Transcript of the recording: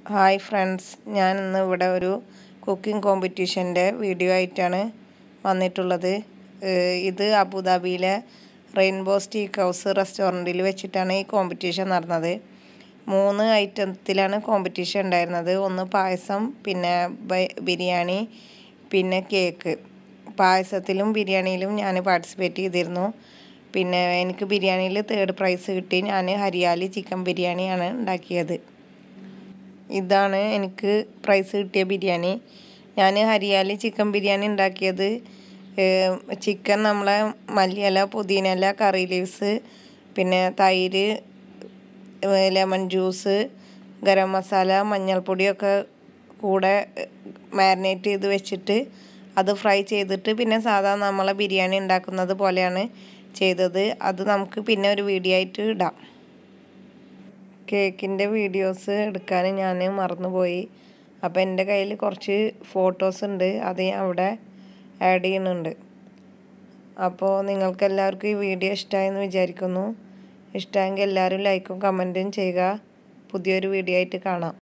hi friends ഞാൻ ഇന്ന് ഇവിടെ ഒരു കുക്കിംഗ് കോമ്പറ്റീഷൻ്റെ വീഡിയോ ആയിട്ടാണ് വന്നിട്ടുള്ളത് ഏഹ് ഇത് അബുദാബിയിലെ റെയിൻബോ സ്റ്റീക്ക് ഹൗസ് റെസ്റ്റോറൻറ്റിൽ വെച്ചിട്ടാണ് ഈ കോമ്പറ്റീഷൻ നടന്നത് മൂന്ന് ഐറ്റത്തിലാണ് കോമ്പറ്റീഷൻ ഉണ്ടായിരുന്നത് ഒന്ന് പായസം പിന്നെ ബ- ബിരിയാണി പിന്നെ കേക്ക് പായസത്തിലും ബിരിയാണിയിലും ഞാൻ പാർട്ടിസിപ്പേറ്റ് ചെയ്തിരുന്നു പിന്നെ എനിക്ക് ബിരിയാണിയിൽ തേർഡ് പ്രൈസ് കിട്ടി ഞാൻ ഹരിയാലി ചിക്കൻ ബിരിയാണിയാണ് ഉണ്ടാക്കിയത് ഇതാണ് എനിക്ക് പ്രൈസ് കിട്ടിയ ബിരിയാണി ഞാൻ ഹരിയാലി ചിക്കൻ ബിരിയാണി ഉണ്ടാക്കിയത് ചിക്കൻ നമ്മളെ മല്ലിയില പുതിനയില കറി ലീവ്സ് പിന്നെ തൈര് ലെമൺ ജ്യൂസ് ഗരം മസാല മഞ്ഞൾപ്പൊടിയൊക്കെ കൂടെ മാരിനേറ്റ് ചെയ്ത് വെച്ചിട്ട് അത് ഫ്രൈ ചെയ്തിട്ട് പിന്നെ സാധാ നമ്മളെ ബിരിയാണി ഉണ്ടാക്കുന്നത് പോലെയാണ് ചെയ്തത് അത് നമുക്ക് പിന്നെ ഒരു വീഡിയോ ആയിട്ട് ഇടാം കേക്കിൻ്റെ വീഡിയോസ് എടുക്കാൻ ഞാൻ മറന്നുപോയി അപ്പോൾ എൻ്റെ കയ്യിൽ കുറച്ച് ഫോട്ടോസ് ഉണ്ട് അത് ഞാൻ അവിടെ ആഡ് ചെയ്യുന്നുണ്ട് അപ്പോൾ നിങ്ങൾക്ക് എല്ലാവർക്കും ഈ വീഡിയോ ഇഷ്ടമായെന്ന് വിചാരിക്കുന്നു ഇഷ്ടമെങ്കിൽ എല്ലാവരും ലൈക്കും കമൻറ്റും ചെയ്യുക പുതിയൊരു വീഡിയോ ആയിട്ട് കാണാം